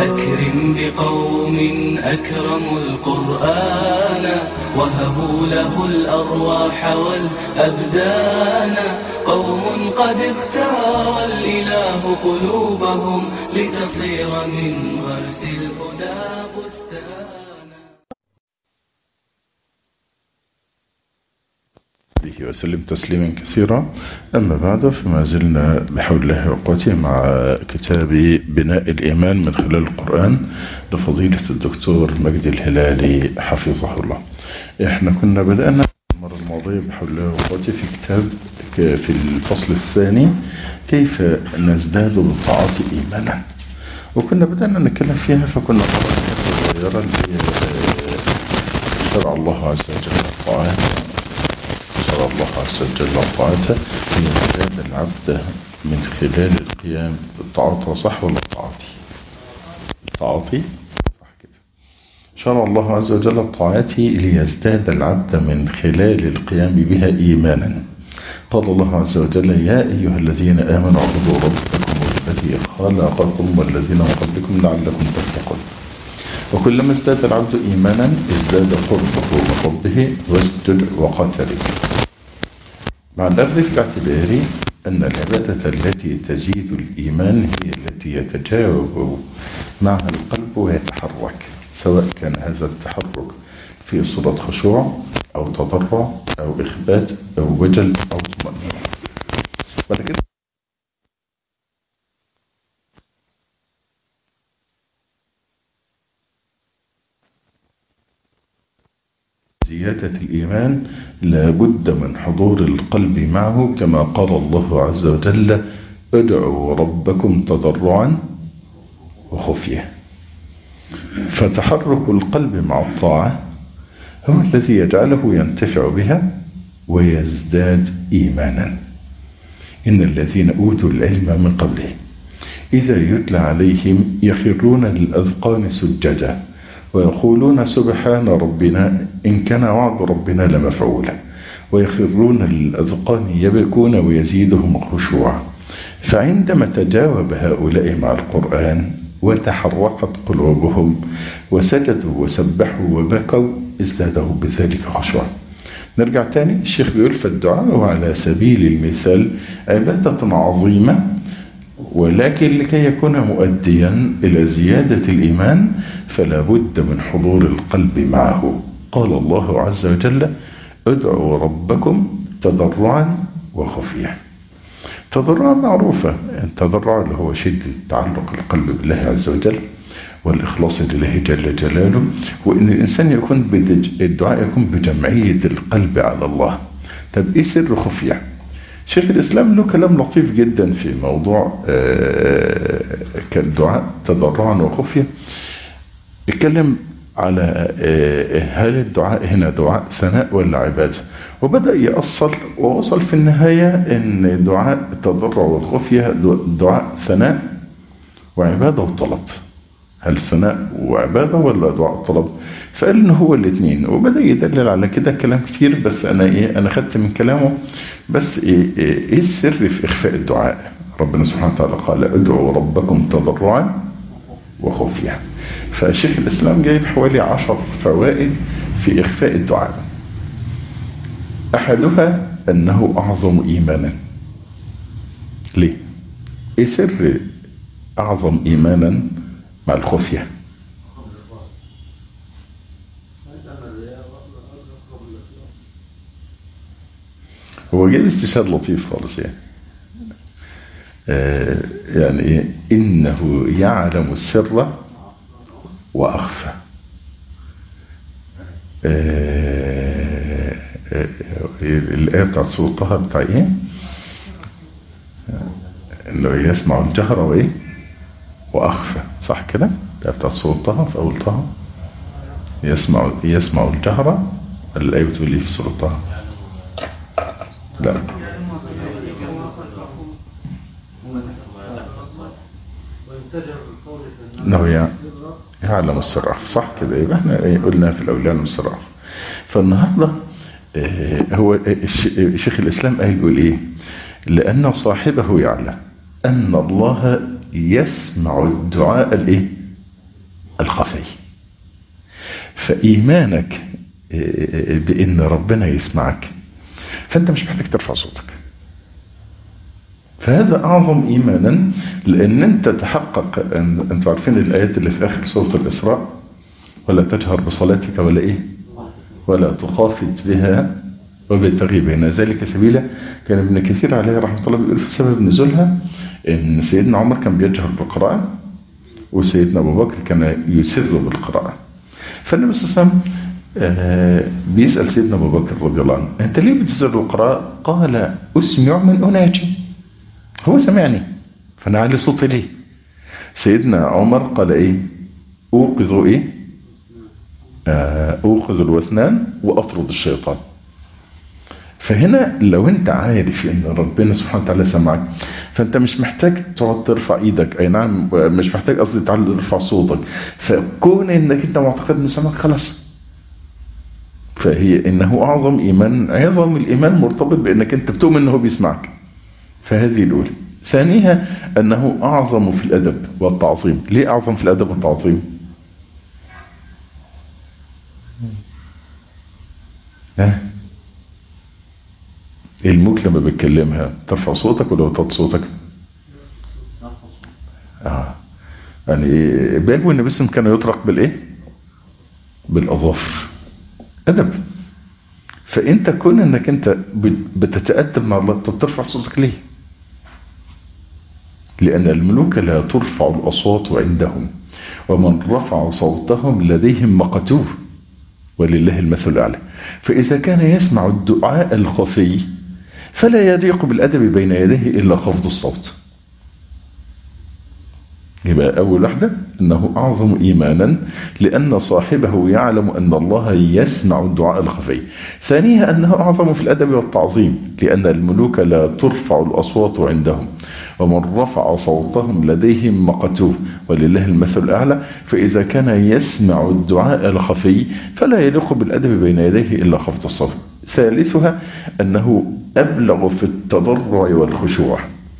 أكرم بقوم أكرموا القرآن وهبوا له الأرواح والأبدان قوم قد اختار الإله قلوبهم لتصير من غرس الهدى بستانا عليه وسلم تسليما كثيرا أما بعد فما زلنا بحول الله وقوته مع كتاب بناء الإيمان من خلال القرآن لفضيلة الدكتور مجدي الهلالي حفظه الله احنا كنا بدأنا المرة الماضية بحول الله وقوته في كتاب في الفصل الثاني كيف نزداد بالطاعات إيمانا وكنا بدأنا نتكلم فيها فكنا قرأنا صغيرة شرع الله عز وجل الطاعات شرع الله عز وجل طاعته ليزداد العبد من خلال القيام بالطاعات صح ولا طاعتي طاعتي صح كده شرع الله عز وجل الطاعات ليزداد العبد من خلال القيام بها إيمانا قال الله عز وجل يا أيها الذين آمنوا اعبدوا ربكم الذي خلقكم والذين من قبلكم لعلكم تتقون وكلما ازداد العبد إيمانا ازداد قربه من ربه واسجد وقتله مع الأخذ في الاعتبار أن العبادة التي تزيد الإيمان هي التي يتجاوب معها القلب ويتحرك سواء كان هذا التحرك في صورة خشوع أو تضرع أو إخبات أو وجل أو طمأنينة بعد كده زيادة الإيمان لابد من حضور القلب معه كما قال الله عز وجل ادعوا ربكم تضرعا وخفية فتحرك القلب مع الطاعة هو الذي يجعله ينتفع بها ويزداد إيمانا إن الذين أوتوا العلم من قبله إذا يتلى عليهم يخرون للأذقان سجدا ويقولون سبحان ربنا إن كان وعد ربنا لمفعولا ويخرون للأذقان يبكون ويزيدهم خشوعا فعندما تجاوب هؤلاء مع القرآن وتحرقت قلوبهم وسجدوا وسبحوا وبكوا ازدادوا بذلك خشوعا نرجع تاني الشيخ بيقول فالدعاء على سبيل المثال عبادة عظيمة ولكن لكي يكون مؤديا إلى زيادة الإيمان فلا بد من حضور القلب معه قال الله عز وجل ادعوا ربكم تضرعا وخفيا تضرعا معروفة التضرع اللي هو شدة تعلق القلب بالله عز وجل والإخلاص لله جل جلاله وإن الإنسان يكون بدج... الدعاء يكون بجمعية القلب على الله طب إيه سر خفية شيخ الإسلام له كلام لطيف جدا في موضوع كالدعاء تضرعا وخفية اتكلم على هل الدعاء هنا دعاء ثناء ولا عبادة وبدأ يأصل ووصل في النهاية ان دعاء التضرع والخفية دعاء ثناء وعبادة وطلب هل ثناء وعبادة ولا دعاء طلب فقال ان هو الاثنين وبدأ يدلل على كده كلام كتير بس انا ايه انا خدت من كلامه بس ايه, إيه, إيه السر في اخفاء الدعاء ربنا سبحانه وتعالى قال ادعوا ربكم تضرعا وخفيا فشيخ الاسلام جايب حوالي عشر فوائد في اخفاء الدعاء احدها انه اعظم ايمانا ليه ايه سر اعظم ايمانا مع الخفية هو جاي استشهاد لطيف خالص يعني آه يعني إيه إنه يعلم السر وأخفى آه آه الآية بتاعت سورة طه بتاع إيه إنه يسمع الجهر وإيه وأخفى صح كده ده بتاع سورة طه في أول طه يسمع يسمع الجهر الآية بتقول إيه في سورة طه لا انه يعلم السر صح كده يبقى احنا قلنا في الاول يعلم السر فالنهارده هو شيخ الاسلام قال يقول ايه لان صاحبه يعلم ان الله يسمع الدعاء الايه الخفي فإيمانك بأن ربنا يسمعك فأنت مش محتاج ترفع صوتك فهذا أعظم إيمانا لأن أنت تحقق أن أنتوا عارفين الآيات اللي في آخر سورة الإسراء ولا تجهر بصلاتك ولا إيه ولا تخافت بها وبتغي بين ذلك سبيلا كان ابن كثير عليه رحمة الله بيقول في سبب نزولها ان سيدنا عمر كان بيجهر بالقراءة وسيدنا ابو بكر كان يسر بالقراءة فالنبي صلى الله عليه وسلم بيسأل سيدنا ابو بكر رضي الله عنه انت ليه بتسر القراءة قال اسمع من اناجي هو سمعني فانا علي صوتي ليه سيدنا عمر قال ايه اوقظ ايه اوقظ الوسنان واطرد الشيطان فهنا لو انت عارف ان ربنا سبحانه وتعالى سمعك فانت مش محتاج تقعد ترفع ايدك اي نعم مش محتاج قصدي ترفع صوتك فكون انك انت معتقد انه سمعك خلاص فهي انه اعظم ايمان عظم الايمان مرتبط بانك انت بتؤمن انه بيسمعك فهذه الاولى ثانيها انه اعظم في الادب والتعظيم ليه اعظم في الادب والتعظيم ها الموك لما بتكلمها ترفع صوتك ولا توطي صوتك اه يعني بالو النبي صلى كان يطرق بالايه بالاظافر ادب فانت كون انك انت بتتادب مع الله بترفع صوتك ليه لان الملوك لا ترفع الاصوات عندهم ومن رفع صوتهم لديهم مقتوه ولله المثل الاعلى فاذا كان يسمع الدعاء الخفي فلا يليق بالأدب بين يديه إلا خفض الصوت يبقى أول واحدة أنه أعظم إيمانا لأن صاحبه يعلم أن الله يسمع الدعاء الخفي ثانيها أنه أعظم في الأدب والتعظيم لأن الملوك لا ترفع الأصوات عندهم ومن رفع صوتهم لديهم مقتوه ولله المثل الأعلى فإذا كان يسمع الدعاء الخفي فلا يليق بالأدب بين يديه إلا خفض الصوت ثالثها أنه أبلغ في التضرع والخشوع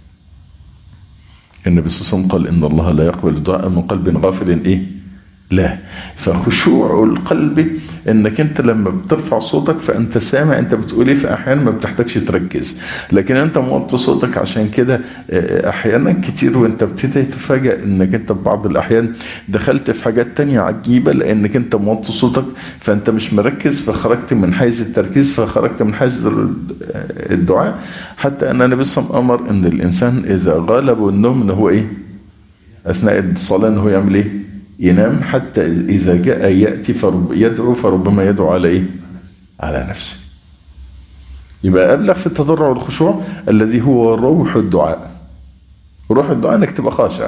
النبي صلى الله عليه وسلم قال إن الله لا يقبل الدعاء من قلب غافل إيه لا فخشوع القلب انك انت لما بترفع صوتك فانت سامع انت بتقول ايه في احيانا ما بتحتاجش تركز لكن انت موطي صوتك عشان كده احيانا كتير وانت بتبتدي تفاجئ انك انت في بعض الاحيان دخلت في حاجات تانية عجيبة لانك انت موطي صوتك فانت مش مركز فخرجت من حيز التركيز فخرجت من حيز الدعاء حتى ان النبي صلى الله عليه وسلم امر ان الانسان اذا غلبه النوم ان هو ايه اثناء الصلاة ان هو يعمل ايه ينام حتى إذا جاء يأتي فرب يدعو فربما يدعو على إيه على نفسه يبقى أبلغ في التضرع والخشوع الذي هو روح الدعاء روح الدعاء انك تبقى خاشع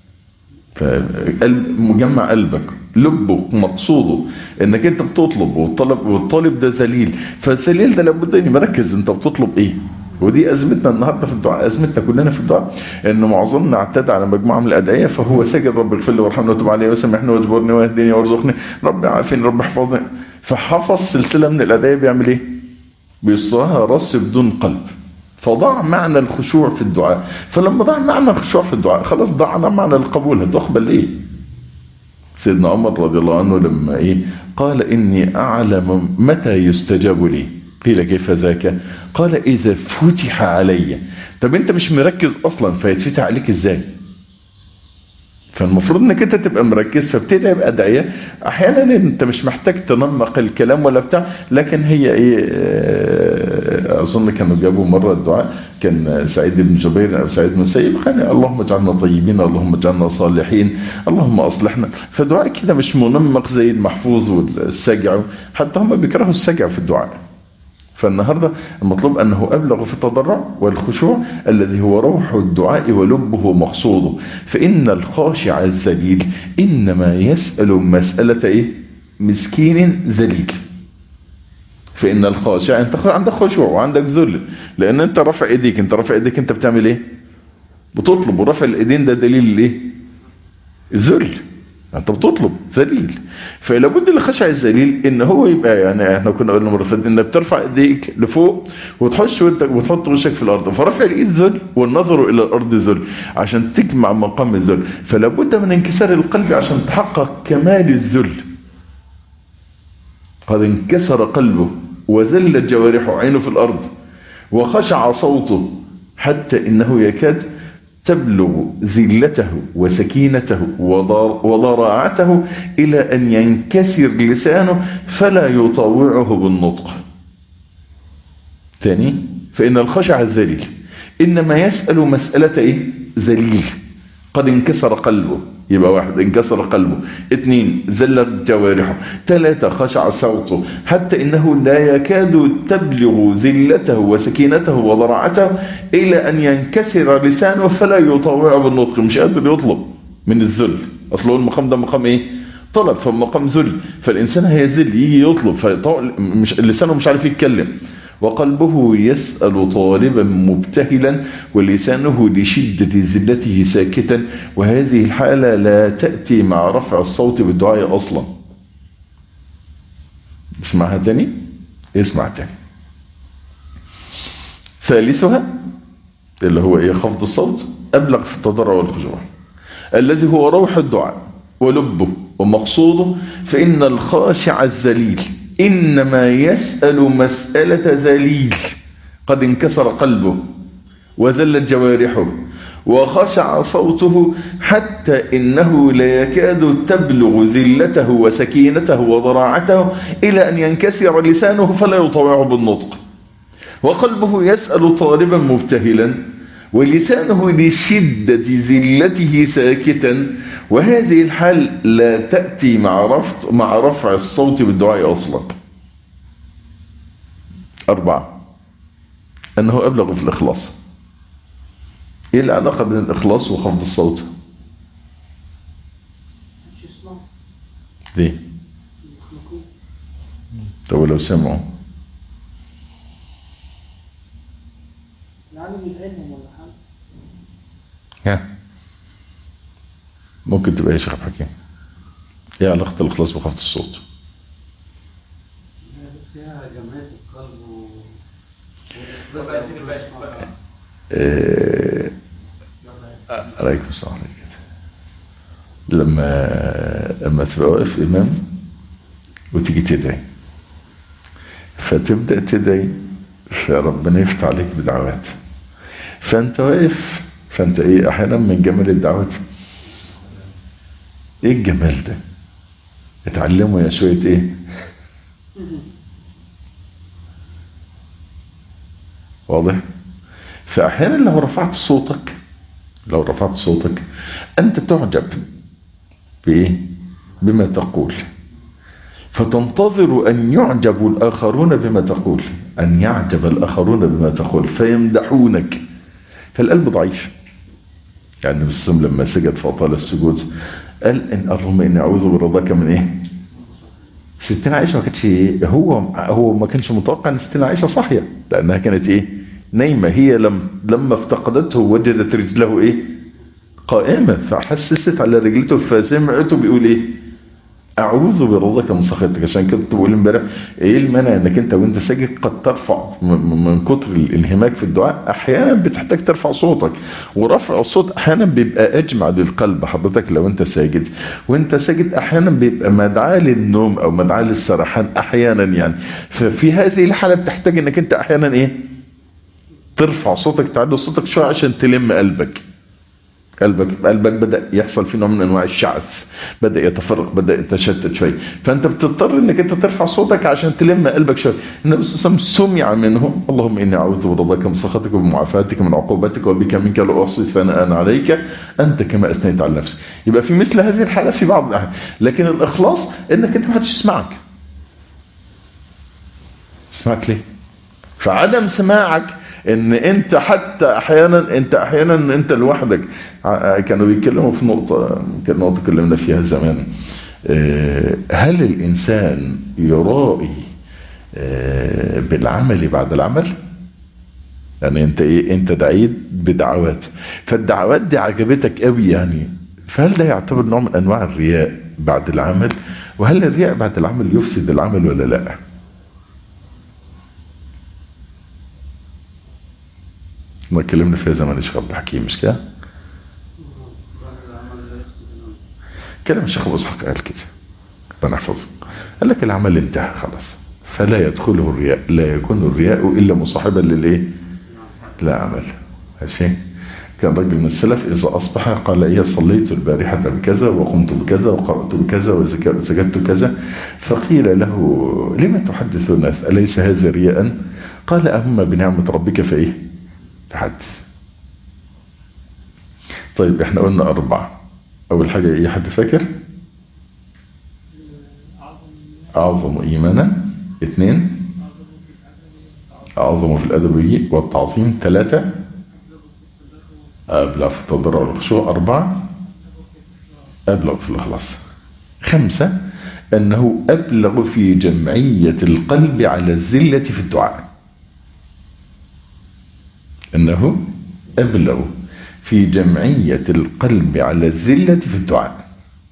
فقلب مجمع قلبك لبه مقصوده انك انت بتطلب والطلب والطالب ده ذليل فالذليل ده لابد ان مركز انت بتطلب ايه ودي ازمتنا النهارده في الدعاء ازمتنا كلنا في الدعاء ان معظمنا اعتدى على مجموعه من الادعيه فهو سجد رب اغفر لي وارحمني وتب علي وسامحني واجبرني واهدني وارزقني رب عافني رب احفظني فحفظ سلسله من الادعيه بيعمل ايه بيصراها راس بدون قلب فضاع معنى الخشوع في الدعاء فلما ضاع معنى الخشوع في الدعاء خلاص ضاعنا معنى القبول هتقبل ايه سيدنا عمر رضي الله عنه لما ايه قال اني اعلم متى يستجاب لي قيل كيف ذاك قال اذا فتح علي طب انت مش مركز اصلا فيتفتح عليك ازاي فالمفروض انك انت تبقى مركز فبتدعي بادعيه احيانا انت مش محتاج تنمق الكلام ولا بتاع لكن هي ايه اظن كانوا جابوا مره الدعاء كان سعيد بن جبير او سعيد بن سيب كان اللهم اجعلنا طيبين اللهم اجعلنا صالحين اللهم اصلحنا فدعاء كده مش منمق زي المحفوظ والسجع حتى هم بيكرهوا السجع في الدعاء فالنهاردة المطلوب أنه أبلغ في التضرع والخشوع الذي هو روح الدعاء ولبه مقصوده فإن الخاشع الذليل إنما يسأل مسألة إيه؟ مسكين ذليل فإن الخاشع أنت عندك خشوع وعندك ذل لأن أنت رفع إيديك أنت رفع إيديك أنت بتعمل إيه بتطلب ورفع الإيدين ده دليل الإيه الذل انت بتطلب ذليل فلا بد لخشع الذليل ان هو يبقى يعني احنا كنا قلنا مره فاتت انك بترفع ايديك لفوق وتحش ودك وتحط وشك في الارض فرفع الايد ذل والنظر الى الارض ذل عشان تجمع مقام الذل فلا بد من انكسار القلب عشان تحقق كمال الذل قد انكسر قلبه وذلت جوارحه عينه في الارض وخشع صوته حتى انه يكاد تبلغ ذلته وسكينته وضراعته إلى أن ينكسر لسانه فلا يطاوعه بالنطق ثاني فإن الخشع الذليل إنما يسأل مسألة إيه؟ ذليل قد انكسر قلبه يبقى واحد انكسر قلبه اثنين ذلت جوارحه ثلاثة خشع صوته حتى انه لا يكاد تبلغ ذلته وسكينته وضراعته الى ان ينكسر لسانه فلا يطاوع بالنطق مش قادر يطلب من الذل اصله المقام ده مقام ايه طلب فمقام ذل فالانسان هيذل يجي يطلب مش لسانه مش عارف يتكلم وقلبه يسأل طالبا مبتهلا ولسانه لشدة ذلته ساكتا وهذه الحالة لا تأتي مع رفع الصوت بالدعاء أصلا اسمعها تاني اسمع تاني ثالثها اللي هو ايه خفض الصوت أبلغ في التضرع والخشوع الذي هو روح الدعاء ولبه ومقصوده فإن الخاشع الذليل إنما يسأل مسألة ذليل قد انكسر قلبه وذلت جوارحه وخشع صوته حتى إنه لا يكاد تبلغ ذلته وسكينته وضراعته إلى أن ينكسر لسانه فلا يطوعه بالنطق وقلبه يسأل طالبا مبتهلا ولسانه لشدة ذلته ساكتا وهذه الحال لا تأتي مع رفع, مع رفع الصوت بالدعاء أصلا أربعة أنه أبلغ في الإخلاص إيه العلاقة بين الإخلاص وخفض الصوت ليه طب لو سمعوا ها ممكن تبقى يا شيخ حكيم ايه علاقة الإخلاص بخفض الصوت فيها جمعية القلب و... إيه عليكم السلام عليكم لما لما تبقى واقف إمام وتيجي تدعي فتبدأ تدعي فربنا يفتح عليك بدعوات فانت واقف فانت ايه احيانا من جمال الدعوات ايه الجمال ده اتعلموا يا شوية ايه واضح فاحيانا لو رفعت صوتك لو رفعت صوتك انت تعجب بايه بما تقول فتنتظر أن يعجب الآخرون بما تقول أن يعجب الآخرون بما تقول فيمدحونك فالقلب ضعيف يعني النبي صلى الله عليه وسلم لما سجد فأطال السجود قال إن اللهم إني أعوذ برضاك من إيه ستنا عائشة ما كانتش هو هو ما كانش متوقع ان ستنا عائشة صاحية لأنها كانت إيه نايمة هي لم لما افتقدته وجدت رجله إيه قائمة فحسست على رجلته فسمعته بيقول إيه اعوذ برضاك من سخطك عشان كده كنت بقول امبارح ايه المانع انك انت وانت ساجد قد ترفع من كتر الانهماك في الدعاء احيانا بتحتاج ترفع صوتك ورفع الصوت احيانا بيبقى اجمع للقلب حضرتك لو انت ساجد وانت ساجد احيانا بيبقى مدعاة للنوم او مدعاة للسرحان احيانا يعني ففي هذه الحالة بتحتاج انك انت احيانا ايه ترفع صوتك تعدل صوتك شوية عشان تلم قلبك قلبك قلبك بدأ يحصل فيه نوع من انواع الشعث بدأ يتفرق بدأ يتشتت شويه فانت بتضطر انك انت ترفع صوتك عشان تلم قلبك شويه النبي صلى الله عليه وسلم سمع منه اللهم اني اعوذ برضاك من سخطك وبمعافاتك من عقوبتك وبك منك لا احصي ثناء عليك انت كما اثنيت على نفسك يبقى في مثل هذه الحاله في بعض الاحيان لكن الاخلاص انك انت ما حدش يسمعك يسمعك ليه فعدم سماعك ان انت حتى احيانا انت احيانا انت لوحدك كانوا بيتكلموا في نقطة كانت نقطة اتكلمنا فيها زمان هل الانسان يرائي بالعمل بعد العمل يعني انت ايه انت دعيت بدعوات فالدعوات دي عجبتك قوي يعني فهل ده يعتبر نوع من انواع الرياء بعد العمل وهل الرياء بعد العمل يفسد العمل ولا لا ما اتكلمنا فيها زمان الشيخ عبد الحكيم مش كده بعد العمل لا يفسد العمل. كلام الشيخ ابو اسحاق قال كده ربنا يحفظه قال لك العمل انتهى خلاص فلا يدخله الرياء لا يكون الرياء الا مصاحبا للايه لا عمل ماشي كان رجل من السلف إذا أصبح قال إيه صليت البارحة بكذا وقمت بكذا وقرأت بكذا وسجدت كذا فقيل له لما تحدث الناس أليس هذا رياء قال أما بنعمة ربك فإيه تحدث طيب احنا قلنا أربعة أول حاجة إيه حد فاكر أعظم إيمانا اثنين أعظم في الأدب والتعظيم ثلاثة أبلغ في التضرع والخشوع أربعة أبلغ في الإخلاص خمسة أنه أبلغ في جمعية القلب على الزلة في الدعاء أنه أبلغ في جمعية القلب على الزلة في الدعاء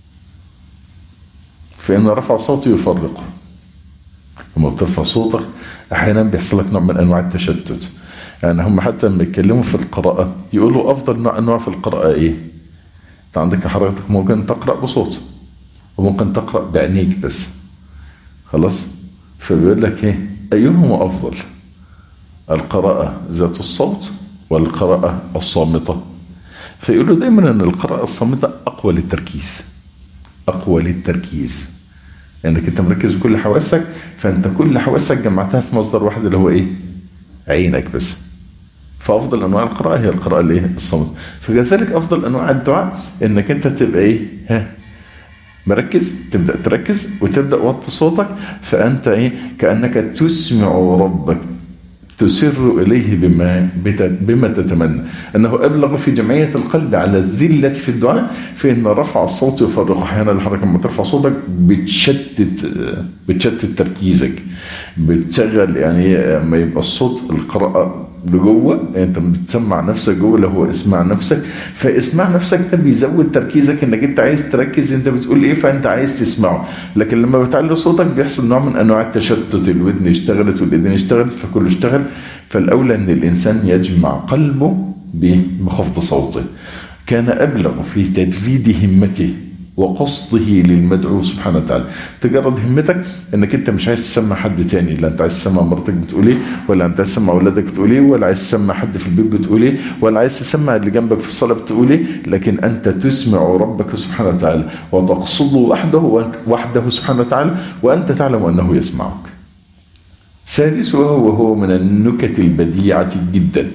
فإن رفع صوتي يفرقه لما بترفع صوتك أحيانا بيحصل لك نوع من أنواع التشتت يعني هم حتى لما يتكلموا في القراءة يقولوا أفضل نوع أنواع في القراءة إيه أنت عندك حضرتك ممكن تقرأ بصوت وممكن تقرأ بعينيك بس خلاص فبيقول لك إيه أيهما أفضل القراءة ذات الصوت والقراءة الصامتة فيقولوا دايما أن القراءة الصامتة أقوى للتركيز أقوى للتركيز لأنك يعني أنت مركز بكل حواسك فأنت كل حواسك جمعتها في مصدر واحد اللي هو إيه عينك بس فأفضل أنواع القراءة هي القراءة اللي هي الصمت فكذلك أفضل أنواع الدعاء أنك أنت تبقى إيه ها مركز تبدأ تركز وتبدأ وطي صوتك فأنت إيه كأنك تسمع ربك تسر إليه بما, بما تتمنى أنه أبلغ في جمعية القلب على الذلة في الدعاء فإن رفع الصوت يفرق أحيانا الحركة لما ترفع صوتك بتشتت بتشتت تركيزك بتشغل يعني لما يبقى الصوت القراءة لجوه انت بتسمع نفسك جوه اللي هو اسمع نفسك فاسمع نفسك ده بيزود تركيزك انك انت عايز تركز انت بتقول ايه فانت عايز تسمعه لكن لما بتعلي صوتك بيحصل نوع من انواع التشتت الودن اشتغلت والايدين اشتغلت فكله اشتغل فالاولى ان الانسان يجمع قلبه بخفض صوته كان ابلغ في تجديد همته وقصده للمدعو سبحانه وتعالى تجرد همتك انك انت مش عايز تسمع حد تاني لا انت عايز تسمع مرتك بتقول ايه ولا انت عايز تسمع اولادك بتقول ايه ولا عايز تسمع حد في البيت بتقول ايه ولا عايز تسمع اللي جنبك في الصلاة بتقول ايه لكن انت تسمع ربك سبحانه وتعالى وتقصده وحده وحده سبحانه وتعالى وانت تعلم انه يسمعك سادسها وهو من النكت البديعة جدا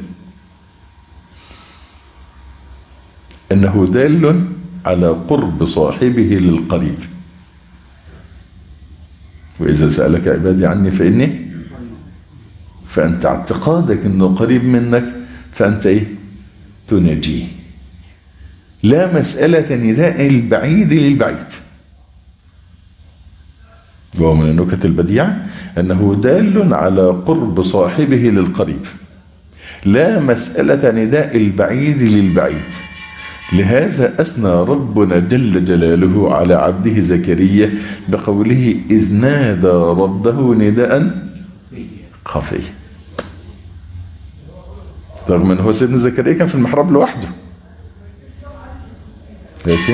انه دال على قرب صاحبه للقريب وإذا سألك عبادي عني فإني فأنت اعتقادك أنه قريب منك فأنت إيه تنجيه لا مسألة نداء البعيد للبعيد وهو من النكت البديعة أنه دال على قرب صاحبه للقريب لا مسألة نداء البعيد للبعيد لهذا أثنى ربنا جل جلاله على عبده زكريا بقوله إذ نادى ربه نداء خفي رغم أنه سيدنا زكريا كان في المحراب لوحده ماشي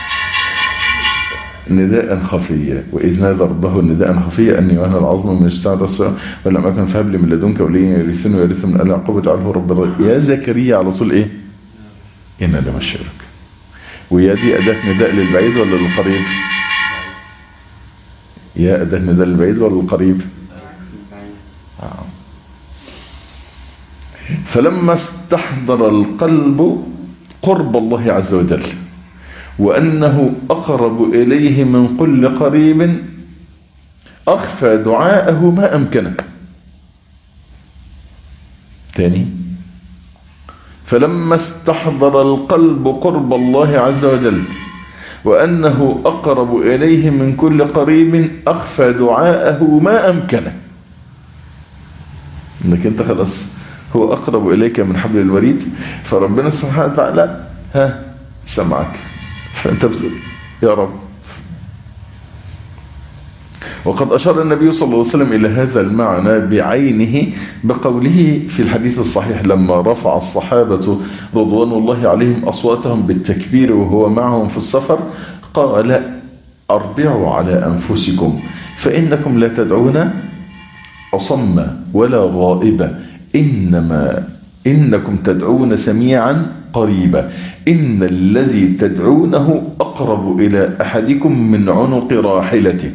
نداء خفيا وإذ نادى ربه نداء خفيا أني وأنا العظم من اشتعل الصلاة ولم أكن فهب لي من لدنك وليا يرثني ويرث من آل يعقوب اجعله رب الرحيم يا زكريا على طول إيه إن لم الشرك ويا دي أداة نداء للبعيد ولا للقريب يا أداة نداء للبعيد ولا للقريب آه. فلما استحضر القلب قرب الله عز وجل وأنه أقرب إليه من كل قريب أخفى دعاءه ما أمكنه تاني فلما استحضر القلب قرب الله عز وجل وأنه أقرب إليه من كل قريب أخفى دعاءه ما أمكنه انك انت خلاص هو أقرب إليك من حبل الوريد فربنا سبحانه وتعالى ها سمعك فأنت بتقول يا رب وقد أشار النبي صلى الله عليه وسلم إلى هذا المعنى بعينه بقوله في الحديث الصحيح لما رفع الصحابة رضوان الله عليهم أصواتهم بالتكبير وهو معهم في السفر قال أربعوا على أنفسكم فإنكم لا تدعون أصم ولا غائبا إنما إنكم تدعون سميعا قريبا إن الذي تدعونه أقرب إلى أحدكم من عنق راحلته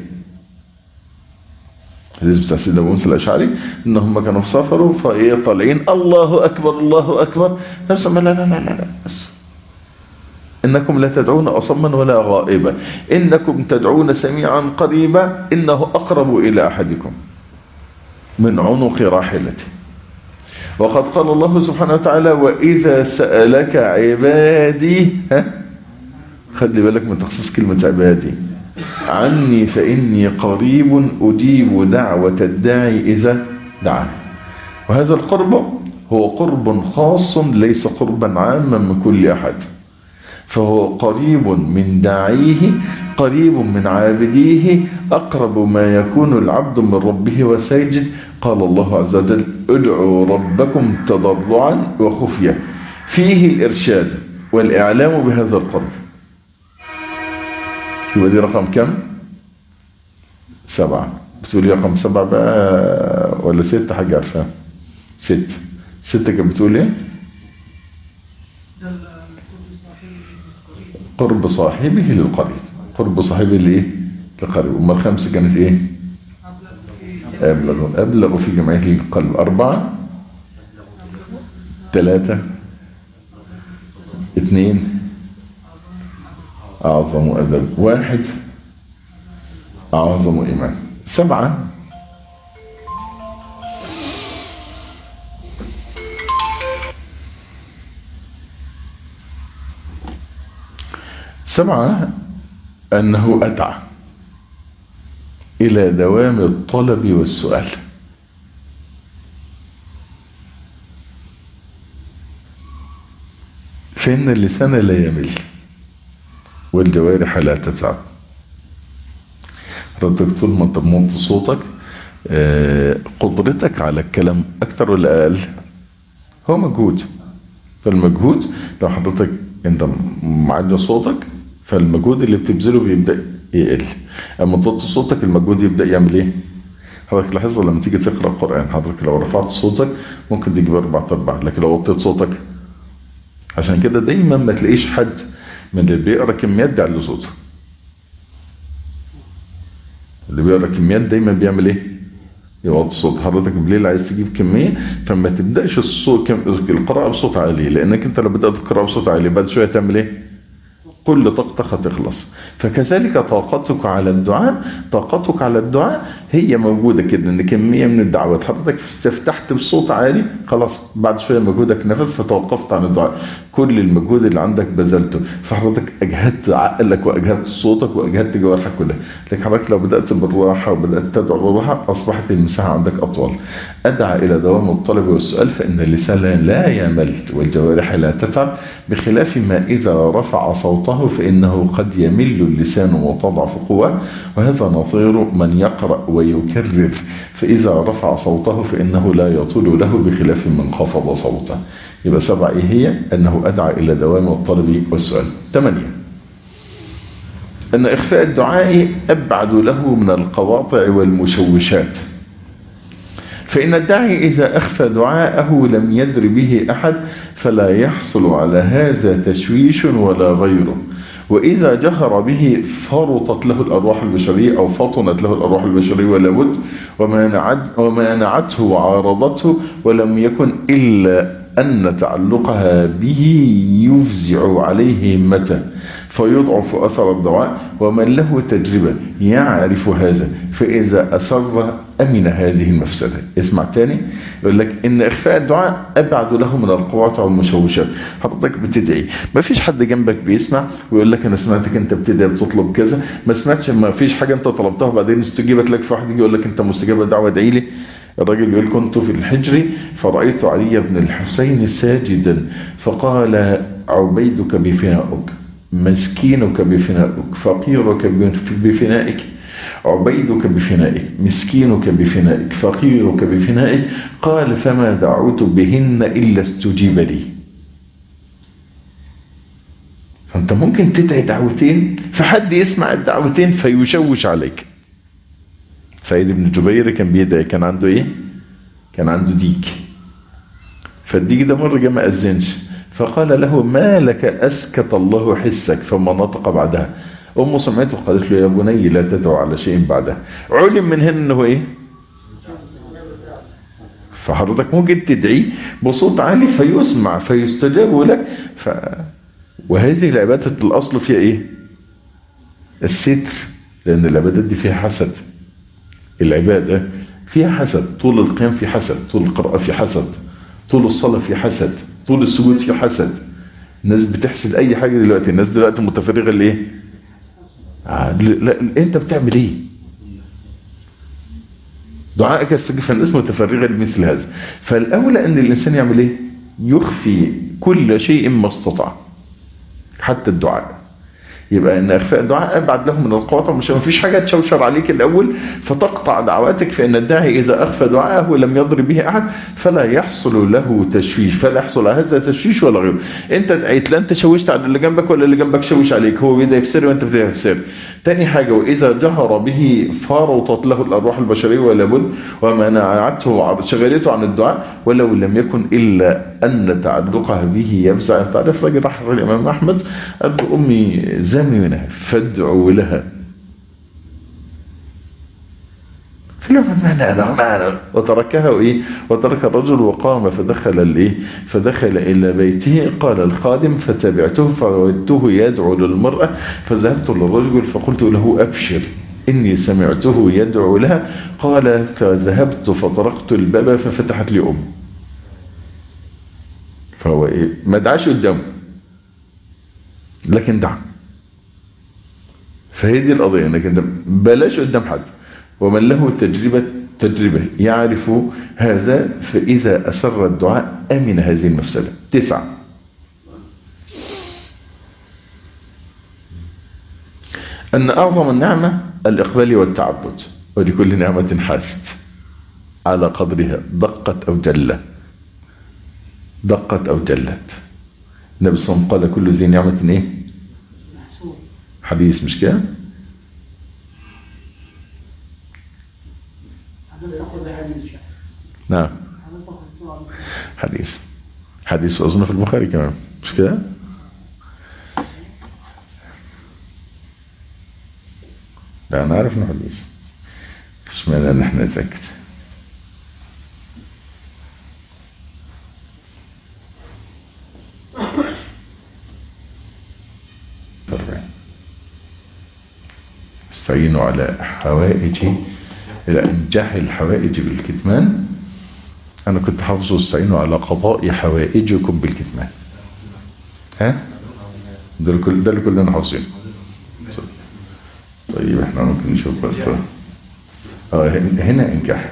الحديث بتاع سيدنا ابو موسى الاشعري ان هم كانوا في سفر فايه طالعين الله اكبر الله اكبر نفس لا لا لا لا لا بس انكم لا تدعون اصما ولا غائبا انكم تدعون سميعا قريبا انه اقرب الى احدكم من عنق راحلته وقد قال الله سبحانه وتعالى واذا سالك عبادي ها خلي بالك من تخصيص كلمه عبادي عني فإني قريب أجيب دعوة الداعي إذا دعا وهذا القرب هو قرب خاص ليس قربا عاما من كل أحد فهو قريب من داعيه قريب من عابديه أقرب ما يكون العبد من ربه وسيجد قال الله عز وجل ادعوا ربكم تضرعا وخفية فيه الإرشاد والإعلام بهذا القرب يبقى دي رقم كم سبعة بتقولي رقم سبعة بقى ولا ستة حاجة عارفها ست ستة كانت بتقول ايه قرب صاحبه للقريب قرب صاحبه لايه للقريب أما الخمسة كانت ايه أبلغ أبلغ في جمعية القلب أربعة ثلاثة اثنين أعظم أدب واحد أعظم إيمان سبعة سبعة أنه أدعى إلى دوام الطلب والسؤال فإن اللسان لا يمل والجوارح لا تتعب ردك طول ما انت بمنط صوتك قدرتك على الكلام اكتر ولا اقل هو مجهود فالمجهود لو حضرتك انت معدي صوتك فالمجهود اللي بتبذله بيبدأ يقل اما توطي صوتك المجهود يبدأ يعمل ايه حضرتك لاحظها لما تيجي تقرأ قرآن حضرتك لو رفعت صوتك ممكن تجيب اربع ارباع لكن لو وطيت صوتك عشان كده دايما ما تلاقيش حد من اللي بيقرا كميات بيعلي صوته اللي بيقرا كميات دايما بيعمل ايه يوطي صوت حضرتك بالليل عايز تجيب كميه فما تبداش الصوت القراءه بصوت عالي لانك انت لو بدات القراءه بصوت عالي بعد شويه تعمل ايه كل طاقتك هتخلص فكذلك طاقتك على الدعاء طاقتك على الدعاء هي موجودة كده ان كمية من الدعوات حضرتك استفتحت بصوت عالي خلاص بعد شوية مجهودك نفس فتوقفت عن الدعاء كل المجهود اللي عندك بذلته فحضرتك اجهدت عقلك واجهدت صوتك واجهدت جوارحك كلها لكن حضرتك لو بدأت بالراحة وبدأت تدعو بالراحة اصبحت المساحة عندك اطول ادعى الى دوام الطلب والسؤال فان اللسان لا يمل والجوارح لا تتعب بخلاف ما اذا رفع صوته فإنه قد يمل اللسان وتضعف قوة وهذا نظير من يقرأ ويكرر فإذا رفع صوته فإنه لا يطول له بخلاف من خفض صوته يبقى سبع إيه هي أنه أدعى إلى دوام الطلب والسؤال ثمانية أن إخفاء الدعاء أبعد له من القواطع والمشوشات فإن الداعي إذا أخفى دعاءه لم يدر به أحد فلا يحصل على هذا تشويش ولا غيره وإذا جهر به فرطت له الأرواح البشرية أو فطنت له الأرواح البشرية ولا بد وما نعته وعارضته ولم يكن إلا أن تعلقها به يفزع عليه همته فيضعف أثر الدعاء ومن له تجربة يعرف هذا فإذا أسر أمن هذه المفسدة اسمع تاني يقول لك إن إخفاء الدعاء أبعد له من القواطع والمشوشات حضرتك بتدعي ما فيش حد جنبك بيسمع ويقول لك أنا سمعتك أنت بتدعي بتطلب كذا ما سمعتش ما فيش حاجة أنت طلبتها وبعدين استجيبت لك في واحد يجي يقول لك أنت مستجابة دعوة ادعي لي الرجل يقول كنت في الحجر فرأيت علي بن الحسين ساجدا فقال عبيدك بفنائك مسكينك بفنائك فقيرك بفنائك عبيدك بفنائك مسكينك بفنائك فقيرك بفنائك قال فما دعوت بهن إلا استجيب لي فأنت ممكن تدعي دعوتين فحد يسمع الدعوتين فيشوش عليك سيد بن جبير كان بيدعي كان عنده ايه كان عنده ديك فالديك ده مرة جه ما أذنش فقال له ما لك أسكت الله حسك فما نطق بعدها أم سمعته قالت له يا بني لا تدعو على شيء بعدها علم من هنا أنه إيه فحضرتك ممكن تدعي بصوت عالي فيسمع فيستجاب لك ف... وهذه العبادة الأصل فيها إيه الستر لأن العبادات دي فيها حسد العبادة فيها حسد طول القيام في حسد طول القراءة في حسد طول الصلاة في حسد طول السجود في حسد الناس بتحسد أي حاجة دلوقتي الناس دلوقتي متفرغة لإيه آه لا أنت بتعمل إيه دعائك يستجيب فالناس متفرغة لمثل هذا فالأولى أن الإنسان يعمل إيه يخفي كل شيء ما استطاع حتى الدعاء يبقى ان اخفاء الدعاء ابعد له من القواطع مش مفيش حاجه تشوشر عليك الاول فتقطع دعواتك فان الداعي اذا اخفى دعاءه ولم يضرب به احد فلا يحصل له تشويش فلا يحصل على هذا تشويش ولا غيره انت دعيت لا انت شوشت على اللي جنبك ولا اللي جنبك شوش عليك هو بيدعي في سر وانت بتدعي في سر تاني حاجه واذا جهر به فرطت له الارواح البشريه ولا بد ومنعته شغلته عن الدعاء ولو لم يكن الا ان تعلقها به يفزع انت عارف راجل راح الامام احمد قال له امي زمنها فادعوا لها فلما وتركها وايه وترك الرجل وقام فدخل الايه فدخل الى بيته قال الخادم فتبعته فوجدته يدعو للمراه فذهبت للرجل فقلت له ابشر اني سمعته يدعو لها قال فذهبت فطرقت الباب ففتحت لي امي فهو ايه ما دعاش قدامه لكن دعا فهي دي القضية انك انت بلاش قدام حد ومن له تجربة تجربة يعرف هذا فإذا أسر الدعاء أمن هذه المفسدة تسعة أن أعظم النعمة الإقبال والتعبد ولكل نعمة حاسد على قدرها دقت أو جلت دقت أو جلت النبي صلى الله عليه وسلم قال كل ذي نعمة إيه حديث مش كده نعم حديث حديث أظن في البخاري كمان مش كده لا أنا عارف إنه حديث مش معنى إن إحنا نتأكد استعينوا على حوائج إلى أنجاح الحوائج بالكتمان أنا كنت حافظه استعينوا على قضاء حوائجكم بالكتمان ها ده الكل ده اللي كلنا حافظينه طيب احنا ممكن نشوف بقى اه هنا انجاح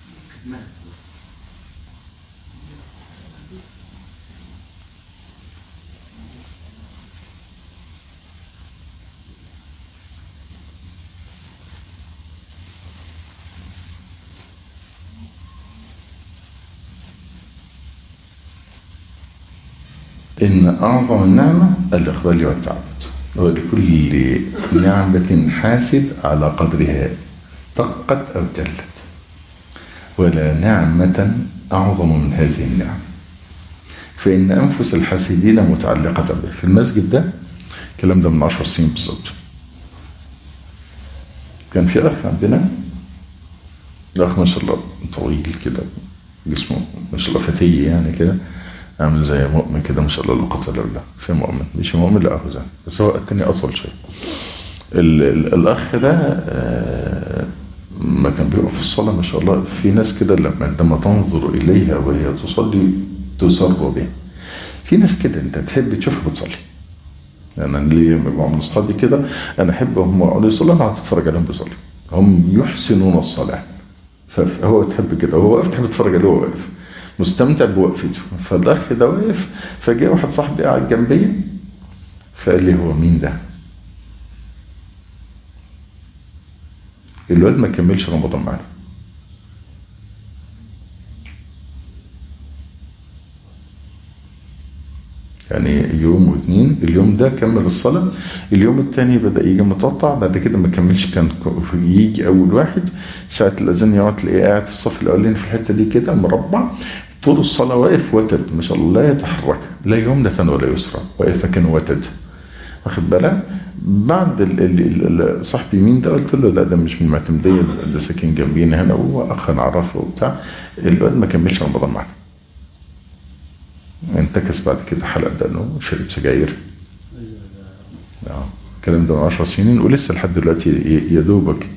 إن أعظم النعمة الإقبال والتعبد ولكل نعمة حاسب على قدرها طقت أو جلت ولا نعمة أعظم من هذه النعم فإن أنفس الحاسدين متعلقة به في المسجد ده الكلام ده من عشر سنين بالظبط كان في أخ عندنا الأخ ما شاء الله طويل كده جسمه ما شاء الله فتي يعني كده عامل زي مؤمن كده ما شاء الله لا قوه الا بالله في مؤمن مش مؤمن لا اخوذ بس هو التاني اطول شويه الاخ ده ما كان بيقف في الصلاه ما شاء الله في ناس كده لما عندما تنظر اليها وهي تصلي تسر بها في ناس كده انت تحب تشوفها بتصلي يعني انا ليا مجموعه من اصحابي كده انا احب هم يقعدوا يصلوا انا هتتفرج عليهم بيصلي هم يحسنون الصلاه فهو تحب كده هو واقف تحب تتفرج عليه وهو واقف مستمتع بوقفته فالاخ ده واقف فجاء واحد صاحبي قاعد جنبي فقال لي هو مين ده الواد ما كملش رمضان معانا يعني يوم واثنين اليوم ده كمل الصلاة اليوم الثاني بدأ يجي متقطع بعد كده ما كملش كان ك- يجي أول واحد ساعة الأذان يقعد تلاقيه قاعد في الصف الأولاني في الحتة دي كده مربع طول الصلاة واقف وتد ما شاء الله لا يتحرك لا يمنة ولا يسرى واقف كان وتد واخد بالك بعد ال- ال- ال- صاحبي مين ده قلت له لا ده مش من المعتمدية ده ساكن جنبينا هنا وهو أخ نعرفه وبتاع الواد ما كملش رمضان معانا انتكس بعد كده حلق دقنه شرب سجاير اه الكلام ده من 10 سنين ولسه لحد دلوقتي ي- يا دوبك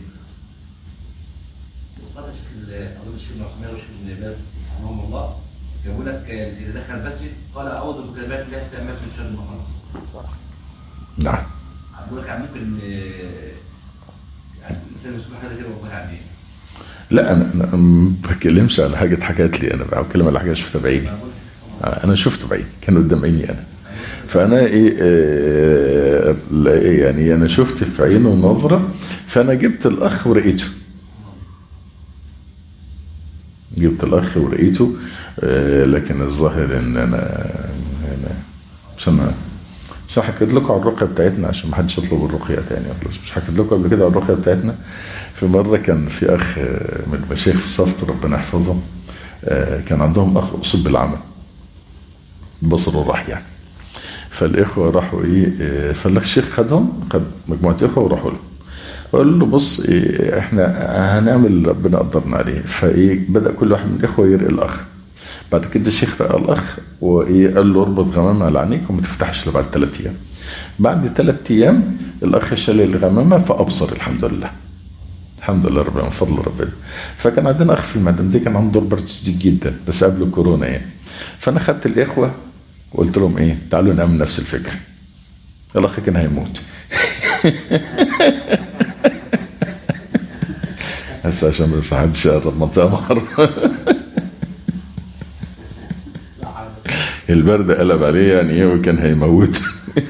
وقال الشيخ ال- أظن الشيخ ابن عثمان والشيخ ابن باز رحمهم الله جابوا لك إذا دخل المسجد قال أعوذ بكلمات الله التامات من شر ما خلق نعم بقول لك يعني ممكن آه، يعني الإنسان يسمع حاجة كده والله يعني لا انا أنا ما بتكلمش على حاجه اتحكت لي انا بقى بتكلم على حاجه شفتها بعيني آه، انا شفته بعيني كان قدام عيني انا فانا ايه آه، لا، إيه يعني انا شفت في عينه نظره فانا جبت الاخ ورقيته جبت الاخ ورقيته آه، لكن الظاهر ان انا انا مش انا مش حكيت لكم على الرقيه بتاعتنا عشان ما حدش يطلب الرقيه تاني خلاص مش حكيت لكم قبل كده على الرقيه بتاعتنا في مره كان في اخ آه، من المشايخ في صفت ربنا يحفظه آه، كان عندهم اخ اصيب بالعمى بصره راح يعني فالاخوه راحوا ايه آه، فالاخ الشيخ خدهم خد مجموعه اخوه وراحوا له وقال له بص إيه احنا هنعمل ربنا قدرنا عليه فايه بدا كل واحد من الاخوه يرقي الاخ بعد كده الشيخ رقى الاخ وايه قال له اربط غمامه على عينيك وما تفتحش الا بعد ثلاث ايام بعد ثلاث ايام الاخ شال الغمامه فابصر الحمد لله الحمد لله ربنا من فضل ربنا فكان عندنا اخ في المعدن دي كان عنده برد شديد جدا بس قبل كورونا يعني فانا خدت الاخوه وقلت لهم ايه تعالوا نعمل نفس الفكره الاخ كان هيموت بس عشان بس محدش يقرب منطقه محرمه البرد قلب عليه يعني ايه وكان هيموت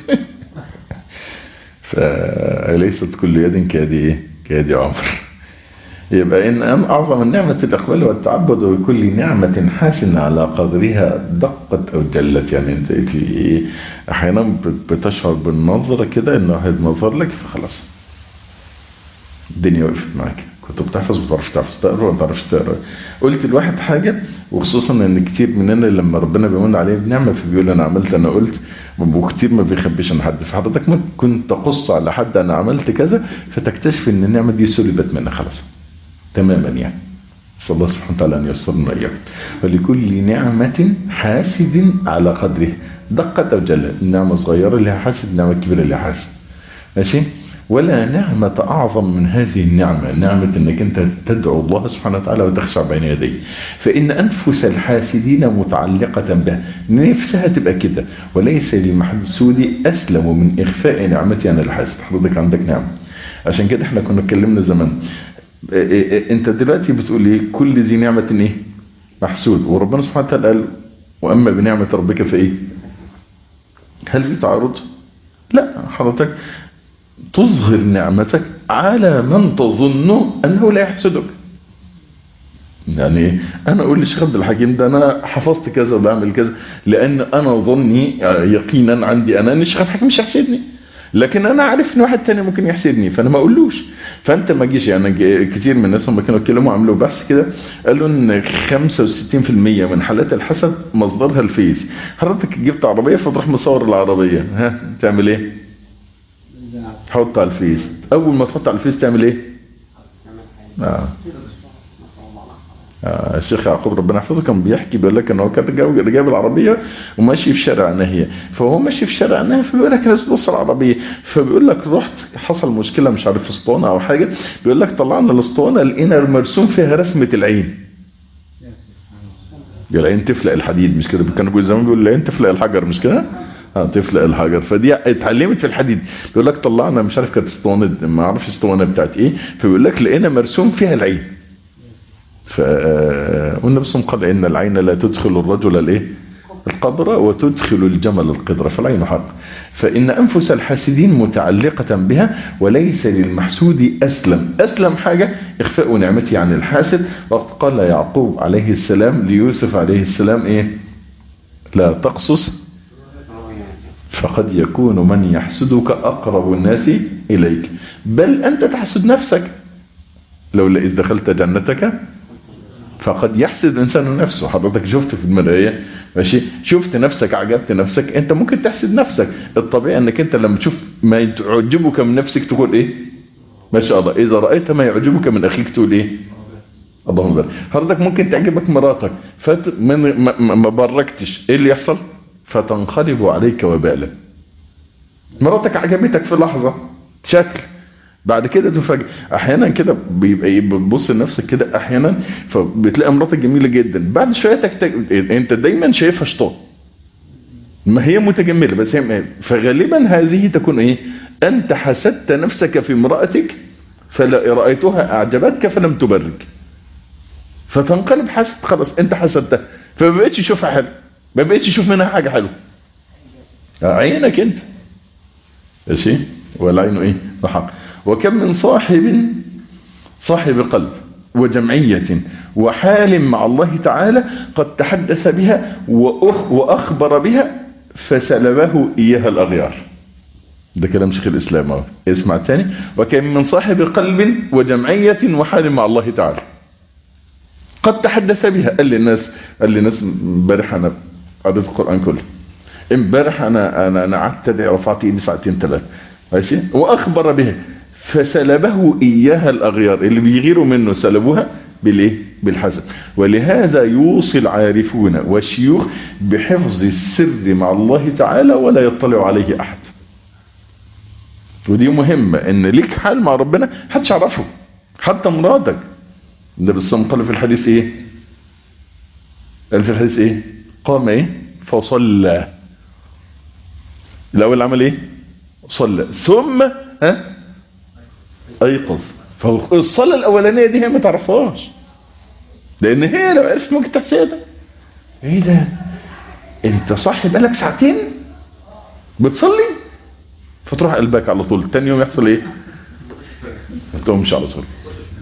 فليست كل يد كيد ايه كيد عمر يبقى ان أن اعظم النعمة الاقبال والتعبد وكل نعمة حاسن على قدرها دقت او جلت يعني انت في ايه احيانا بتشعر بالنظرة كده ان واحد نظر لك فخلاص الدنيا وقفت معاك كنت بتحفظ ما بتعرفش تحفظ تقرا ما بتعرفش تقرا قلت لواحد حاجه وخصوصا ان كتير مننا لما ربنا بيمن عليه بنعمه فبيقول انا عملت انا قلت وكتير ما بيخبيش عن حد فحضرتك ممكن تقص على حد انا عملت كذا فتكتشف ان النعمه دي سلبت منك خلاص تماما يعني نسال الله سبحانه وتعالى ان ييسرنا اياكم ولكل نعمه حاسد على قدره دقت او جلت النعمه صغيره لها حاسد النعمه كبيره لها حاسد ماشي ولا نعمة أعظم من هذه النعمة نعمة أنك أنت تدعو الله سبحانه وتعالى وتخشع بين يديه فإن أنفس الحاسدين متعلقة به نفسها تبقى كده وليس للمحسود أسلم من إخفاء نعمتي عن الحاسد حضرتك عندك نعمة عشان كده احنا كنا اتكلمنا زمان انت دلوقتي بتقول ايه كل ذي نعمة ايه محسود وربنا سبحانه وتعالى قال واما بنعمة ربك فايه هل في تعارض لا حضرتك تظهر نعمتك على من تظن أنه لا يحسدك يعني أنا أقول للشيخ عبد الحكيم ده أنا حفظت كذا وبعمل كذا لأن أنا ظني يقينا عندي أنا أن الشيخ عبد الحكيم مش هيحسدني لكن أنا عارف إن واحد تاني ممكن يحسدني فأنا ما أقولوش فأنت ما جيش يعني كتير من الناس لما كانوا يتكلموا عملوا بحث كده قالوا إن 65% من حالات الحسد مصدرها الفيس حضرتك جبت عربية فتروح مصور العربية ها تعمل إيه؟ تحط على الفيس اول ما تحط على الفيس تعمل ايه آه. آه الشيخ يعقوب ربنا يحفظه كان بيحكي بيقول لك ان هو كان جايب العربيه وماشي في شارع ناهيه فهو ماشي في شارع ناهيه فبيقول لك الناس بتبص على العربيه فبيقول لك رحت حصل مشكله مش عارف في اسطوانه او حاجه بيقول لك طلعنا الاسطوانه لقينا مرسوم فيها رسمه العين العين تفلق الحديد مش كده كانوا بيقولوا زمان بيقولوا العين تفلق الحجر مش كده اه تفلق الحجر فدي اتعلمت في الحديد بيقول لك طلعنا مش عارف كانت اسطوانه ما اعرفش اسطوانه بتاعت ايه فبيقول لك لقينا مرسوم فيها العين ف والنبي صلى الله عليه وسلم قال ان العين لا تدخل الرجل الايه القدر وتدخل الجمل القدر فالعين حق فإن أنفس الحاسدين متعلقة بها وليس للمحسود أسلم أسلم حاجة إخفاء نعمته عن الحاسد وقد قال يعقوب عليه السلام ليوسف عليه السلام إيه لا تقصص فقد يكون من يحسدك أقرب الناس إليك بل أنت تحسد نفسك لولا إذ دخلت جنتك فقد يحسد الإنسان نفسه حضرتك شفت في المراية ماشي شفت نفسك عجبت نفسك أنت ممكن تحسد نفسك الطبيعي أنك أنت لما تشوف ما يعجبك من نفسك تقول إيه ما شاء الله إذا رأيت ما يعجبك من أخيك تقول إيه اللهم بارك حضرتك ممكن تعجبك مراتك فت من ما, ما باركتش ايه اللي يحصل فتنقلب عليك وبالا مراتك عجبتك في لحظة شكل بعد كده تفاجئ احيانا كده بيبقى إيه، بتبص لنفسك كده احيانا فبتلاقي مراتك جميله جدا بعد شويه تكتك... انت دايما شايفها شطان ما هي متجمله بس هي فغالبا هذه تكون ايه انت حسدت نفسك في امراتك فرأيتها اعجبتك فلم تبرك فتنقلب حسد خلاص انت حسدتها فما بقتش تشوفها حلو ما بقتش تشوف منها حاجه حلوه عينك انت ماشي والعين ايه بحق وكم من صاحب صاحب قلب وجمعية وحال مع الله تعالى قد تحدث بها وأخ وأخبر بها فسلبه إياها الأغيار ده كلام شيخ الإسلام اهو. اسمع تاني وكم من صاحب قلب وجمعية وحال مع الله تعالى قد تحدث بها قال للناس قال للناس امبارح انا قريت القران كله امبارح انا انا انا قعدت ادعي رفعت ايدي ساعتين ثلاثه ماشي واخبر بها فسلبه اياها الاغيار اللي بيغيروا منه سلبوها بالايه بالحسد ولهذا يوصي العارفون والشيوخ بحفظ السر مع الله تعالى ولا يطلع عليه احد ودي مهمه ان ليك حال مع ربنا محدش يعرفه حتى مرادك النبي صلى الله عليه وسلم قال في الحديث ايه قال في الحديث ايه قام ايه فصلى الاول عمل ايه صلى ثم ها ايقظ فالصلاه الاولانيه دي هي ما تعرفهاش لان هي لو عرفت ممكن تحسدها ايه ده انت صاحي بقالك ساعتين بتصلي فتروح قلبك على طول تاني يوم يحصل ايه ما تقومش على طول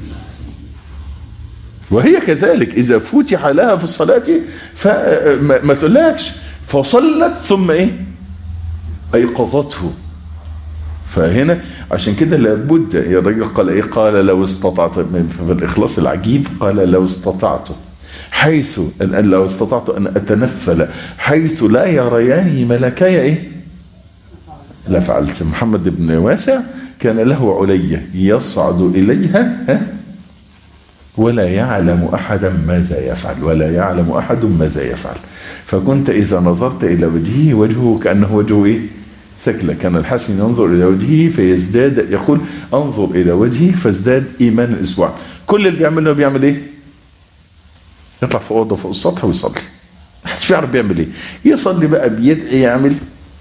وهي كذلك إذا فتح لها في الصلاة فما ما تقولكش فصلت ثم إيه أيقظته فهنا عشان كده لابد يا الرجل قال إيه قال لو استطعت في الإخلاص العجيب قال لو استطعت حيث أن لو استطعت أن أتنفل حيث لا يرياني ملكاي إيه لفعلت محمد بن واسع كان له علية يصعد إليها ها ولا يعلم أحدا ماذا يفعل ولا يعلم أحد ماذا يفعل فكنت إذا نظرت إلى وجهه وجهه كأنه وجهه إيه ثكلة كان الحسن ينظر إلى وجهه فيزداد يقول أنظر إلى وجهه فازداد إيمان الأسبوع كل اللي بيعمله بيعمل إيه يطلع في أوضة فوق السطح ويصلي محدش بيعرف بيعمل إيه يصلي بقى بيدعي يعمل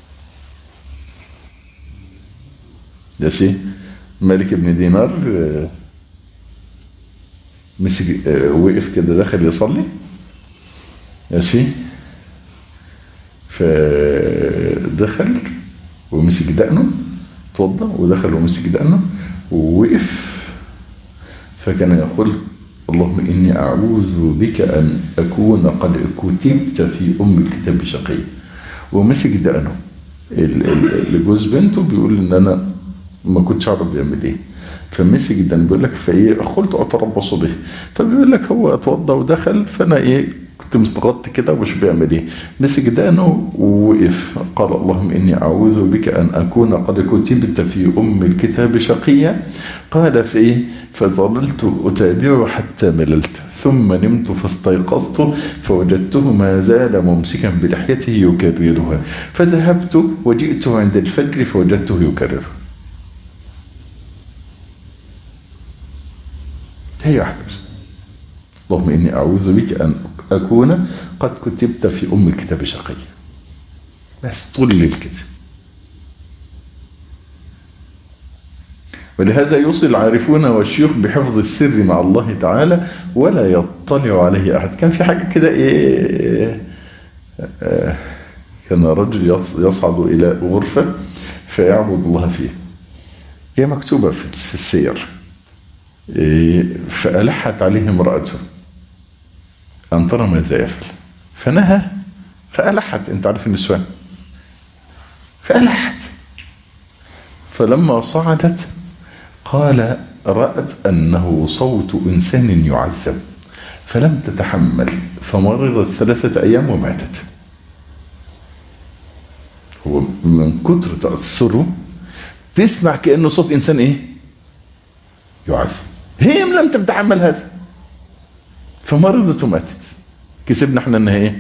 ده شيء مالك بن دينار مسك وقف كده دخل يصلي ماشي فدخل ومسك دقنه توضى ودخل ومسك دقنه ووقف فكان يقول اللهم إني أعوذ بك أن أكون قد كتبت في أم الكتاب شقي ومسك دقنه الجوز بنته بيقول ان انا ما كنتش اعرف بيعمل ايه فمسك جدا بيقول لك فايه قلت اتربص به فبيقول لك هو اتوضى ودخل فانا ايه كنت مستغط كده ومش بيعمل ايه مسك دقنه ووقف قال اللهم اني اعوذ بك ان اكون قد كتبت في ام الكتاب شقيا قال في ايه فظللت اتابعه حتى مللت ثم نمت فاستيقظت فوجدته ما زال ممسكا بلحيته يكررها فذهبت وجئت عند الفجر فوجدته يكررها هي واحدة بس اللهم إني أعوذ بك أن أكون قد كتبت في أم الكتاب شقيا بس طول الليل كده ولهذا يوصي العارفون والشيوخ بحفظ السر مع الله تعالى ولا يطلع عليه أحد كان في حاجة كده إيه آه، كان رجل يص- يصعد إلى غرفة فيعبد الله فيها هي مكتوبة في في السير إيه، فألحت عليه امرأته أن ترى ماذا يفعل فنهى فألحت أنت عارف النسوان فألحت فلما صعدت قال رأت أنه صوت إنسان يعذب فلم تتحمل فمرضت ثلاثة أيام وماتت هو من كتر تأثره تسمع كأنه صوت إنسان إيه يعذب هي لم تتحمل هذا فمرضت وماتت كسبنا احنا انها ايه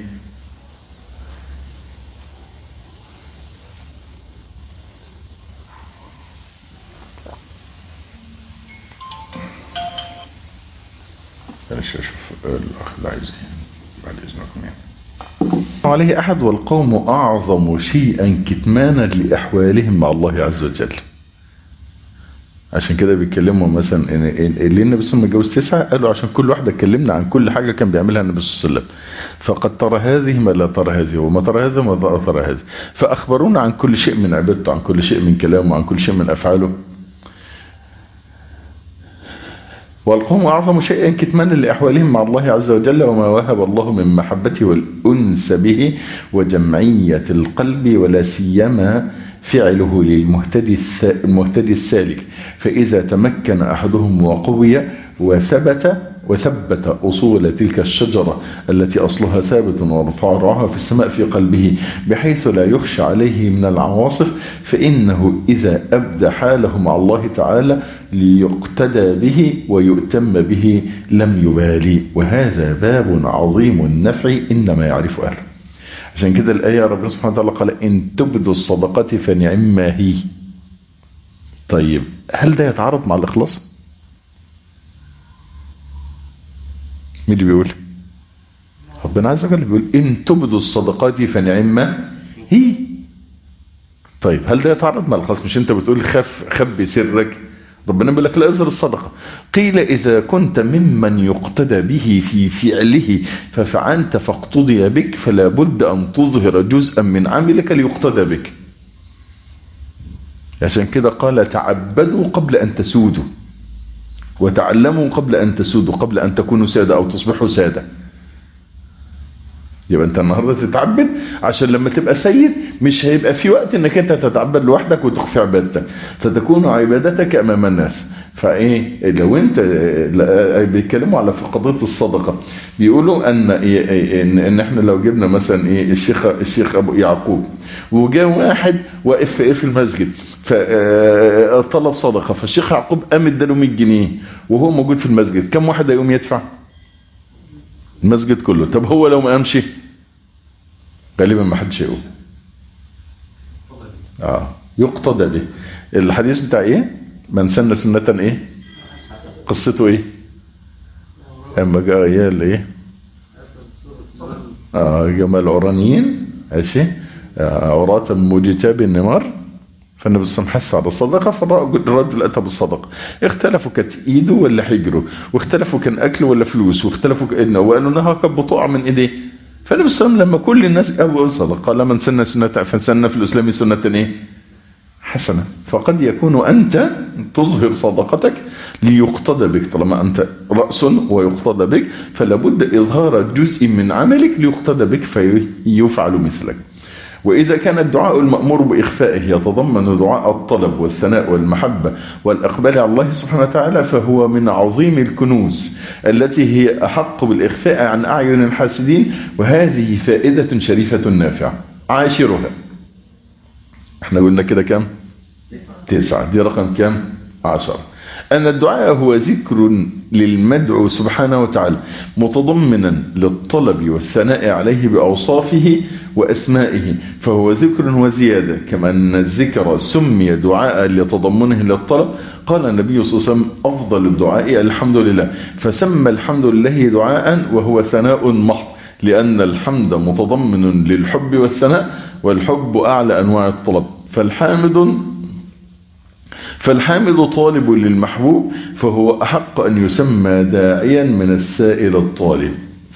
معلش اشوف الاخ ده عايز ايه بعد اذنكم يعني عليه احد والقوم اعظم شيئا كتمانا لاحوالهم مع الله عز وجل عشان كده بيتكلموا مثلا ان إن- اللي النبي صلى الله عليه وسلم متجوز تسعه قالوا عشان كل واحده اتكلمنا عن كل حاجه كان بيعملها النبي صلى الله عليه وسلم فقد ترى هذه ما لا ترى هذه وما ترى هذا ما لا ترى هذه فاخبرونا عن كل شيء من عبادته عن كل شيء من كلامه عن كل شيء من افعاله والقوم أعظم شيئا كتمانا لأحوالهم مع الله عز وجل وما وهب الله من محبته والأنس به وجمعية القلب ولا سيما فعله للمهتدي الس- المهتدي السالك فإذا تمكن أحدهم وقوي وثبت وثبت أصول تلك الشجرة التي أصلها ثابت وفرعها في السماء في قلبه بحيث لا يخشى عليه من العواصف فإنه إذا أبدى حاله مع الله تعالى ليقتدى به ويؤتم به لم يبالي وهذا باب عظيم النفع إنما يعرف أهله عشان كده الآية ربنا سبحانه وتعالى قال إن تبدوا الصدقات فنعما هي طيب هل ده يتعارض مع الإخلاص؟ مين اللي بيقول ربنا عز وجل بيقول ان تبدوا الصدقات فنعما هي طيب هل ده يتعارض مع الخاص مش انت بتقول خف خبي سرك ربنا بيقول لك لا اظهر الصدقه قيل اذا كنت ممن يقتدى به في فعله ففعلت فاقتضي بك فلا بد ان تظهر جزءا من عملك ليقتدى بك عشان كده قال تعبدوا قبل ان تسودوا وتعلموا قبل أن تسودوا قبل أن تكونوا سادة أو تصبحوا سادة يبقى انت النهارده تتعبد عشان لما تبقى سيد مش هيبقى في وقت انك انت تتعبد لوحدك وتخفي عبادتك فتكون عبادتك امام الناس فايه لو انت لا- بيتكلموا على في قضيه الصدقه بيقولوا ان إيه ان, إن احنا لو جبنا مثلا ايه الشيخ الشيخ ابو يعقوب وجاء واحد واقف في ايه في المسجد فطلب صدقه فالشيخ يعقوب قام اداله 100 جنيه وهو موجود في المسجد كم واحد هيقوم يدفع؟ المسجد كله طب هو لو ما قامش غالبا ما حدش يقوم اه يقتدى به الحديث بتاع ايه من سن سنة ايه قصته ايه اما جاء رجال ايه آه جمال عرانيين ماشي آه عراة مجتاب النمار فالنبي صلى الله عليه وسلم حث على الصدقة فالرجل أتى بالصدقة اختلفوا كانت إيده ولا حجره واختلفوا كان أكل ولا فلوس واختلفوا كأنه وقالوا إنها كانت بطوع من إيديه فالنبي صلى الله عليه وسلم لما كل الناس أبوا صدقة قال من سن سنة فسن في الإسلام سنة إيه حسنة فقد يكون أنت تظهر صدقتك ليقتدى بك طالما أنت رأس ويقتدى بك فلا بد إظهار جزء من عملك ليقتدى بك فيفعل مثلك وإذا كان الدعاء المأمور بإخفائه يتضمن دعاء الطلب والثناء والمحبة والأقبال على الله سبحانه وتعالى فهو من عظيم الكنوز التي هي أحق بالإخفاء عن أعين الحاسدين وهذه فائدة شريفة نافعة عاشرها احنا قلنا كده كم تسعة دي رقم كم عشر أن الدعاء هو ذكر للمدعو سبحانه وتعالى متضمنا للطلب والثناء عليه بأوصافه وأسمائه فهو ذكر وزيادة كما أن الذكر سمي دعاء لتضمنه للطلب قال النبي صلى الله عليه وسلم أفضل الدعاء الحمد لله فسمى الحمد لله دعاء وهو ثناء محض لأن الحمد متضمن للحب والثناء والحب أعلى أنواع الطلب فالحامد فالحامد طالب للمحبوب فهو أحق أن يسمى داعيا من السائل الطالب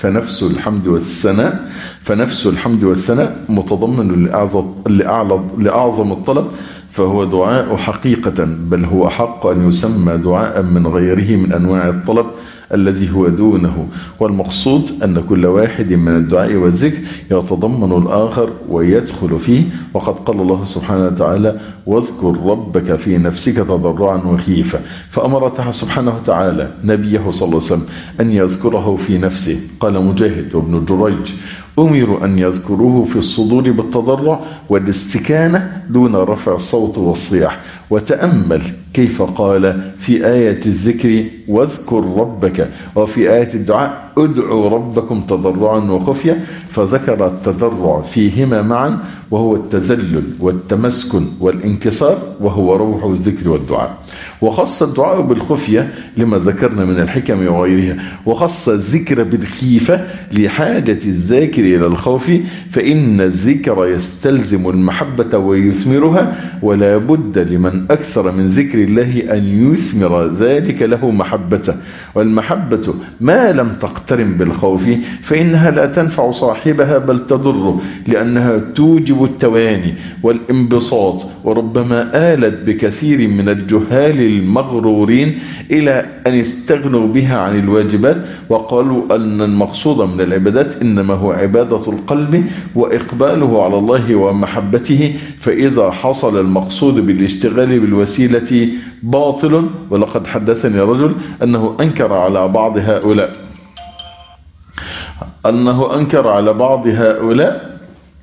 فنفس الحمد والثناء فنفس الحمد والثناء متضمن لأعظم, لأعظم, لأعظم الطلب فهو دعاء حقيقة بل هو حق أن يسمى دعاء من غيره من أنواع الطلب الذي هو دونه والمقصود أن كل واحد من الدعاء والذكر يتضمن الآخر ويدخل فيه وقد قال الله سبحانه وتعالى واذكر ربك في نفسك تضرعا وخيفا فأمر تعالى سبحانه وتعالى نبيه صلى الله عليه وسلم أن يذكره في نفسه قال مجاهد وابن جريج أمروا أن يذكروه في الصدور بالتضرع والاستكانة دون رفع الصوت والصياح وتأمل كيف قال في آية الذكر واذكر ربك وفي آية الدعاء ادعوا ربكم تضرعا وخفيا فذكر التضرع فيهما معا وهو التذلل والتمسكن والانكسار وهو روح الذكر والدعاء وخص الدعاء بالخفية لما ذكرنا من الحكم وغيرها وخص الذكر بالخيفة لحاجة الذاكر إلى الخوف فإن الذكر يستلزم المحبة ويثمرها ولا بد لمن أكثر من ذكر الله أن يثمر ذلك له محبته والمحبة ما لم تقترن بالخوف فإنها لا تنفع صاحبها بل تضره لأنها توجب التواني والانبساط وربما آلت بكثير من الجهال المغرورين إلى أن استغنوا بها عن الواجبات وقالوا أن المقصود من العبادات إنما هو عبادة القلب وإقباله على الله ومحبته فإذا حصل المقصود بالاشتغال بالوسيلة باطل ولقد حدثني رجل أنه أنكر على بعض هؤلاء أنه أنكر على بعض هؤلاء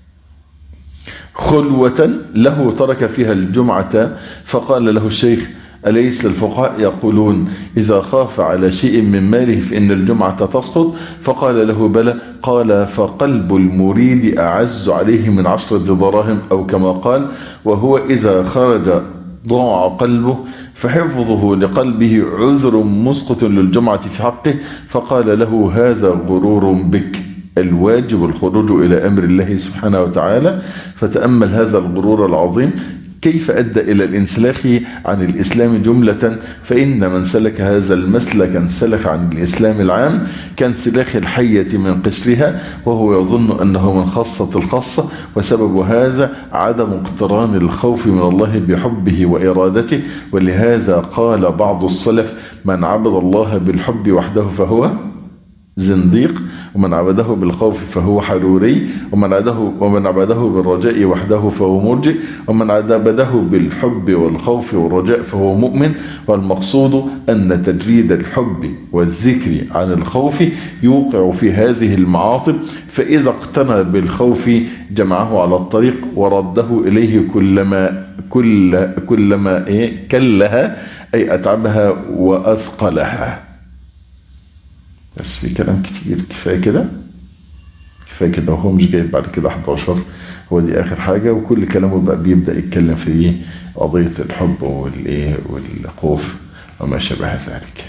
خلوة له ترك فيها الجمعة فقال له الشيخ أليس الفقهاء يقولون إذا خاف على شيء من ماله فإن الجمعة تسقط فقال له بلى قال فقلب المريد أعز عليه من عشرة دراهم أو كما قال وهو إذا خرج ضاع قلبه فحفظه لقلبه عذر مسقط للجمعة في حقه فقال له هذا غرور بك الواجب الخروج إلى أمر الله سبحانه وتعالى فتأمل هذا الغرور العظيم كيف أدى إلى الانسلاخ عن الإسلام جملة فإن من سلك هذا المسلك انسلخ عن الإسلام العام كانسلاخ الحية من قشرها وهو يظن أنه من خاصة الخاصة وسبب هذا عدم اقتران الخوف من الله بحبه وإرادته ولهذا قال بعض السلف من عبد الله بالحب وحده فهو زنديق ومن عبده بالخوف فهو حروري ومن عبده, ومن عبده بالرجاء وحده فهو مرجئ ومن عبده بالحب والخوف والرجاء فهو مؤمن والمقصود أن تجريد الحب والذكر عن الخوف يوقع في هذه المعاطب فإذا اقتنى بالخوف جمعه على الطريق ورده إليه كلما كل كلما إيه كلها أي أتعبها وأثقلها بس في كلام كتير كفاية كده كفاية كده وهو مش جايب بعد كده 11 هو دي آخر حاجة وكل كلامه بقى بيبدأ يتكلم في قضية الحب والإيه والخوف وما شابه ذلك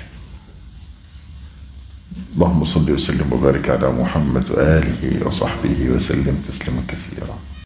اللهم صل وسلم وبارك على محمد وآله وصحبه وسلم تسليما كثيرا